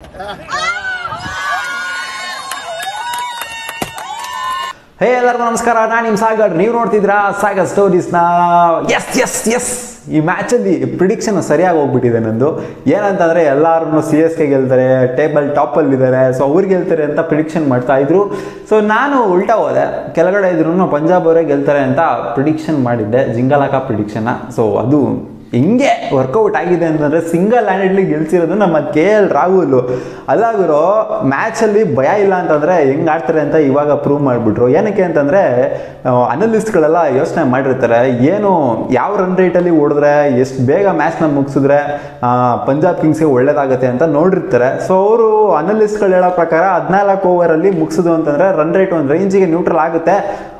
ಹೇ ಎಲ್ಲರಿಗೂ ನಮಸ್ಕಾರ ನಾನು ನಿಮ್ಮ ಸಾಗರ್ ನೀವು ನೋಡ್ತಿದ್ದೀರಾ ಸಾಗರ್ ಸ್ಟೋರೀಸ್ನ ಎಸ್ ಎಸ್ ಎಸ್ ಈ ಮ್ಯಾಚಲ್ಲಿ ಪ್ರಿಡಿಕ್ಷನ್ ಸರಿಯಾಗಿ ಹೋಗ್ಬಿಟ್ಟಿದೆ ನಂದು ಏನಂತಂದರೆ ಎಲ್ಲರೂ ಸಿ ಎಸ್ ಕೆ ಗೆಲ್ತಾರೆ ಟೇಬಲ್ ಟಾಪಲ್ಲಿದ್ದಾರೆ ಸೊ ಅವ್ರು ಗೆಲ್ತಾರೆ ಅಂತ ಪ್ರಿಡಿಕ್ಷನ್ ಮಾಡ್ತಾ ಇದ್ರು ಸೊ ನಾನು ಉಲ್ಟಾ ಹೋದೆ ಕೆಳಗಡೆ ಇದ್ರು ಪಂಜಾಬ್ ಅವರೇ ಗೆಲ್ತಾರೆ ಅಂತ ಪ್ರಿಡಿಕ್ಷನ್ ಮಾಡಿದ್ದೆ ಜಿಂಗಲಾಕ ಪ್ರಿಡಿಕ್ಷನ್ನ ಸೊ ಅದು ಹಿಂಗೆ ವರ್ಕೌಟ್ ಆಗಿದೆ ಅಂತಂದರೆ ಸಿಂಗಲ್ ಹ್ಯಾಂಡೆಡ್ಲಿ ಗೆಲ್ಸಿರೋದು ನಮ್ಮ ಕೆ ಎಲ್ ರಾಹುಲ್ ಅದಾಗಿರೋ ಮ್ಯಾಚಲ್ಲಿ ಭಯ ಇಲ್ಲ ಅಂತಂದರೆ ಹೆಂಗೆ ಆಡ್ತಾರೆ ಅಂತ ಇವಾಗ ಪ್ರೂವ್ ಮಾಡಿಬಿಟ್ರು ಏನಕ್ಕೆ ಅಂತಂದರೆ ಅನಲಿಸ್ಟ್ಗಳೆಲ್ಲ ಯೋಚನೆ ಮಾಡಿರ್ತಾರೆ ಏನು ಯಾವ ರನ್ ರೇಟಲ್ಲಿ ಹೊಡೆದ್ರೆ ಎಷ್ಟು ಬೇಗ ಮ್ಯಾಚ್ನ ಮುಗಿಸಿದ್ರೆ ಪಂಜಾಬ್ ಕಿಂಗ್ಸ್ಗೆ ಒಳ್ಳೇದಾಗುತ್ತೆ ಅಂತ ನೋಡಿರ್ತಾರೆ ಸೊ ಅವರು ಅನಲಿಸ್ಟ್ಗಳು ಹೇಳೋ ಪ್ರಕಾರ ಹದಿನಾಲ್ಕು ಓವರಲ್ಲಿ ಮುಗಿಸಿದ್ರು ಅಂತಂದರೆ ರನ್ ರೇಟ್ ಒಂದು ರೇಂಜಿಗೆ ನ್ಯೂಟ್ರಲ್ ಆಗುತ್ತೆ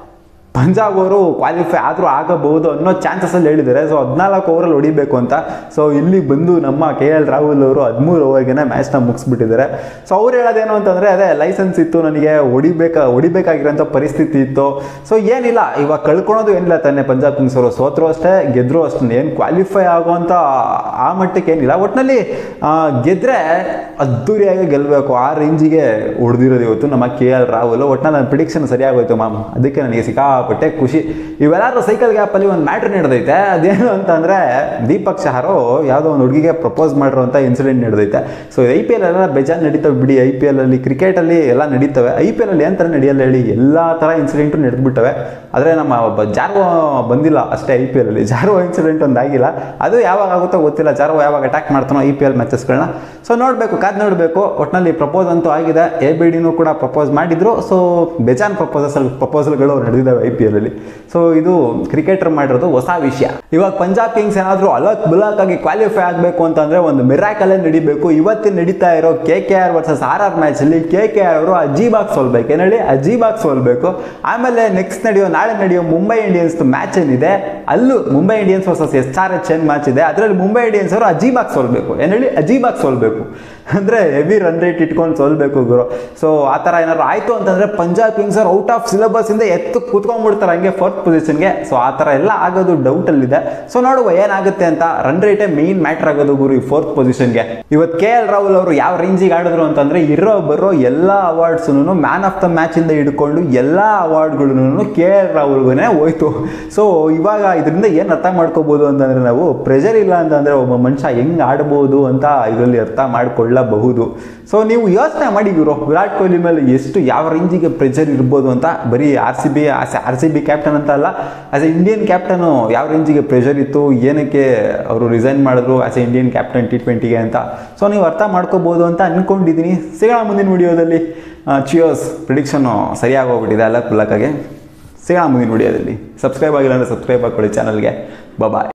ಪಂಜಾಬ್ ಅವರು ಕ್ವಾಲಿಫೈ ಆದರೂ ಆಗಬಹುದು ಅನ್ನೋ ಚಾನ್ಸಸ್ಸಲ್ಲಿ ಹೇಳಿದ್ದಾರೆ ಸೊ ಹದಿನಾಲ್ಕು ಓವರಲ್ಲಿ ಹೊಡಿಬೇಕು ಅಂತ ಸೊ ಇಲ್ಲಿ ಬಂದು ನಮ್ಮ ಕೆ ಎಲ್ ರಾಹುಲ್ ಅವರು ಹದಿಮೂರು ಓವರ್ಗೆ ಮ್ಯಾಚ್ನ ಮುಗಿಸ್ಬಿಟ್ಟಿದ್ದಾರೆ ಸೊ ಅವ್ರು ಹೇಳೋದೇನು ಅಂತಂದರೆ ಅದೇ ಲೈಸೆನ್ಸ್ ಇತ್ತು ನನಗೆ ಹೊಡಿಬೇಕ ಹೊಡಿಬೇಕಾಗಿರೋಂಥ ಪರಿಸ್ಥಿತಿ ಇತ್ತು ಸೊ ಏನಿಲ್ಲ ಇವಾಗ ಕಳ್ಕೊಳೋದು ಏನಿಲ್ಲ ತಾನೆ ಪಂಜಾಬ್ ಕಿಂಗ್ಸ್ ಅವರು ಸೋತರು ಅಷ್ಟೇ ಗೆದ್ರು ಅಷ್ಟೇ ಏನು ಕ್ವಾಲಿಫೈ ಆಗುವಂಥ ಆ ಮಟ್ಟಕ್ಕೆ ಏನಿಲ್ಲ ಒಟ್ಟಿನಲ್ಲಿ ಗೆದ್ರೆ ಅದ್ದೂರಿಯಾಗಿ ಗೆಲ್ಲಬೇಕು ಆ ರೇಂಜಿಗೆ ಹೊಡೆದಿರೋದು ಇವತ್ತು ನಮ್ಮ ಕೆ ಎಲ್ ರಾಹುಲ್ ಒಟ್ಟಿನಲ್ಲಿ ನನ್ನ ಪ್ರಿಡಿಕ್ಷನ್ ಸರಿಯಾಗೋಯ್ತು ಮ್ಯಾಮ್ ಅದಕ್ಕೆ ನನಗೆ ಸಿಕ್ಕಾಪಟ್ಟೆ ಖುಷಿ ಇವೆಲ್ಲರೂ ಸೈಕಲ್ ಗ್ಯಾಪಲ್ಲಿ ಒಂದು ಮ್ಯಾಟ್ರ್ ನಡೆದೈತೆ ಅದೇನು ಅಂತಂದರೆ ದೀಪಕ್ ಶಹರು ಯಾವುದೋ ಒಂದು ಹುಡುಗಿಗೆ ಪ್ರಪೋಸ್ ಮಾಡಿರುವಂಥ ಇನ್ಸಿಡೆಂಟ್ ನಡೆದೈತೆ ಸೊ ಐ ಪಿ ಎಲ್ ಎಲ್ಲ ಬೇಜಾರು ನಡೀತವೆ ಬಿಡಿ ಐ ಪಿ ಎಲ್ ಅಲ್ಲಿ ಕ್ರಿಕೆಟಲ್ಲಿ ಎಲ್ಲ ನಡೀತವೆ ಐ ಪಿ ಎಲ್ ಅಲ್ಲಿ ಏನು ಥರ ನಡೆಯಲ್ಲ ಹೇಳಿ ಎಲ್ಲ ಥರ ಇನ್ಸಿಡೆಂಟು ನಡೆದ್ಬಿಟ್ಟವೆ ಆದರೆ ನಮ್ಮ ಒಬ್ಬ ಜಾರ್ವೋ ಬಂದಿಲ್ಲ ಅಷ್ಟೇ ಐ ಪಿ ಎಲ್ ಅಲ್ಲಿ ಜಾರ್ವೋ ಇನ್ಸಿಡೆಂಟ್ ಒಂದು ಆಗಿಲ್ಲ ಅದು ಯಾವಾಗ ಆಗುತ್ತೋ ಗೊತ್ತಿಲ್ಲ ಜಾರ್ವೋ ಯಾವಾಗ ಅಟ್ಯಾಕ್ ಮಾಡ್ತಾನೋ ಐ ಪಿ ಎಲ್ ಮ್ಯಾಚಸ್ಗಳನ್ನ ಸೊ ನೋಡಬೇಕು ಕಾದ್ ನೋಡಬೇಕು ಒಟ್ಟಿನಲ್ಲಿ ಪ್ರಪೋಸ್ ಅಂತೂ ಆಗಿದೆ ಎ ಬಿ ಡಿನೂ ಕೂಡ ಪ್ರಪೋಸ್ ಮಾಡಿದ್ರು ಸೊ ಬೇಜಾನ್ ಪ್ರಪೋಸಸ್ ಪ್ರಪೋಸಲ್ಗಳು ನಡೆದಿದ್ದಾವೆ ಐ ಪಿ ಎಲ್ ಅಲ್ಲಿ ಸೊ ಇದು ಕ್ರಿಕೆಟರ್ ಮಾಡಿರೋದು ಹೊಸ ವಿಷಯ ಇವಾಗ ಪಂಜಾಬ್ ಕಿಂಗ್ಸ್ ಏನಾದರೂ ಅಲಕ್ ಬುಲಕ್ ಆಗಿ ಕ್ವಾಲಿಫೈ ಆಗಬೇಕು ಅಂತಂದ್ರೆ ಒಂದು ಮಿರಾಕಲ್ಲೇ ನಡಿಬೇಕು ಇವತ್ತಿನ ನಡೀತಾ ಇರೋ K K R versus R R ಮ್ಯಾಚಲ್ಲಿ ಕೆ ಕೆ ಆರ್ ಅವರು ಅಜೀಬಾಗ್ ಸೋಲ್ಬೇಕು ಏನು ಹೇಳಿ ಅಜೀಬಾಗ್ ಸೋಲ್ಬೇಕು ಆಮೇಲೆ ನೆಕ್ಸ್ಟ್ ನಡೆಯೋ ನಾಳೆ ನಡೆಯೋ ಮುಂಬೈ ಇಂಡಿಯನ್ಸ್ ಮ್ಯಾಚ್ ಏನಿದೆ ಅಲ್ಲೂ Mumbai Indians versus S R H ಎನ್ ಮ್ಯಾಚ್ ಇದೆ ಅದರಲ್ಲಿ ಮುಂಬೈ ಇಂಡಿಯನ್ಸ್ ಅವರು ಅಜೀಬಾಗ್ ಸೋಲ್ಬೇಕು ಏನು ಹೇಳಿ ಅಜೀಬಾಗ್ ಸೋಲ್ಬೇಕು ಅಂದರೆ ಹೆವಿ ರನ್ ರೇಟ್ ಇಟ್ಕೊಂಡು ಸೋಲ್ಬೇಕು ಗುರು ಸೊ ಆ ಥರ ಏನಾದ್ರು ಆಯಿತು ಅಂತಂದರೆ ಪಂಜಾಬ್ ಕಿಂಗ್ಸ್ ಅವ್ರು ಔಟ್ ಆಫ್ ಸಿಲೆಬಸ್ಸಿಂದ ಎತ್ತು ಕೂತ್ಕೊಂಡ್ಬಿಡ್ತಾರೆ ಹಂಗೆ ಫೋರ್ತ್ ಪೊಸಿಷನ್ಗೆ ಸೊ ಆ ಥರ ಎಲ್ಲ ಆಗೋದು ಡೌಟಲ್ಲಿದೆ ಸೊ ನೋಡುವ ಏನಾಗುತ್ತೆ ಅಂತ ರನ್ ರೇಟೇ ಮೇನ್ ಮ್ಯಾಟ್ರ್ ಆಗೋದು ಗುರು ಈ ಫೋರ್ತ್ ಪೊಸಿಷನ್ಗೆ ಇವತ್ತು ಕೆ ಎಲ್ ರಾಹುಲ್ ಅವರು ಯಾವ ರೇಂಜಿಗೆ ಆಡಿದ್ರು ಅಂತಂದರೆ ಇರೋ ಬರೋ ಎಲ್ಲ ಅವಾರ್ಡ್ಸನ್ನು ಮ್ಯಾನ್ ಆಫ್ ದ ಮ್ಯಾಚಿಂದ ಹಿಡ್ಕೊಂಡು ಎಲ್ಲ ಅವಾರ್ಡ್ಗಳನ್ನು ಕೆ ಎಲ್ ರಾಹುಲ್ಗೇ ಹೋಯ್ತು ಸೊ ಇವಾಗ ಇದರಿಂದ ಏನು ಅರ್ಥ ಮಾಡ್ಕೋಬೋದು ಅಂತಂದರೆ ನಾವು ಪ್ರೆಷರ್ ಇಲ್ಲ ಅಂತಂದರೆ ಒಬ್ಬ ಮನುಷ್ಯ ಹೆಂಗೆ ಆಡ್ಬೋದು ಅಂತ ಇದರಲ್ಲಿ ಅರ್ಥ ಮಾಡಿಕೊಳ್ಳಬಹುದು ಸೊ ನೀವು ಯೋಚನೆ ಮಾಡಿ ಇವರು ವಿರಾಟ್ ಕೊಹ್ಲಿ ಮೇಲೆ ಎಷ್ಟು ಯಾವ ರೇಂಜಿಗೆ ಪ್ರೆಷರ್ ಇರ್ಬೋದು ಅಂತ ಬರೀ R C B R C B captain ಅಂತ ಅಲ್ಲ ಆಸ್ ಎ ಇಂಡಿಯನ್ ಕ್ಯಾಪ್ಟನು ಯಾವ ರೇಂಜಿಗೆ ಪ್ರೆಷರ್ ಇತ್ತು ಏನಕ್ಕೆ ಅವರು ರಿಸೈನ್ ಮಾಡಿದ್ರು as a Indian captain T ಟ್ವೆಂಟಿಗೆ ಅಂತ ಸೊ ನೀವು ಅರ್ಥ ಮಾಡ್ಕೋಬೋದು ಅಂತ ಅಂದ್ಕೊಂಡಿದ್ದೀನಿ ಸಿಗೋಣ ಮುಂದಿನ ವಿಡಿಯೋದಲ್ಲಿ ಚಿಯೋಸ್ ಪ್ರಿಡಿಕ್ಷನ್ನು ಸರಿಯಾಗಿ ಹೋಗ್ಬಿಟ್ಟಿದೆ ಅಲ್ಲ ಕುಲಕ್ಕಾಗೆ ಸಿಗೋಣ ಮುಂದಿನ ವಿಡಿಯೋದಲ್ಲಿ ಸಬ್ಸ್ಕ್ರೈಬ್ ಆಗಿಲ್ಲ ಅಂದರೆ ಸಬ್ಸ್ಕ್ರೈಬ್ ಹಾಕೊಳ್ಳಿ ಚಾನಲ್ಗೆ ಬಾಯ್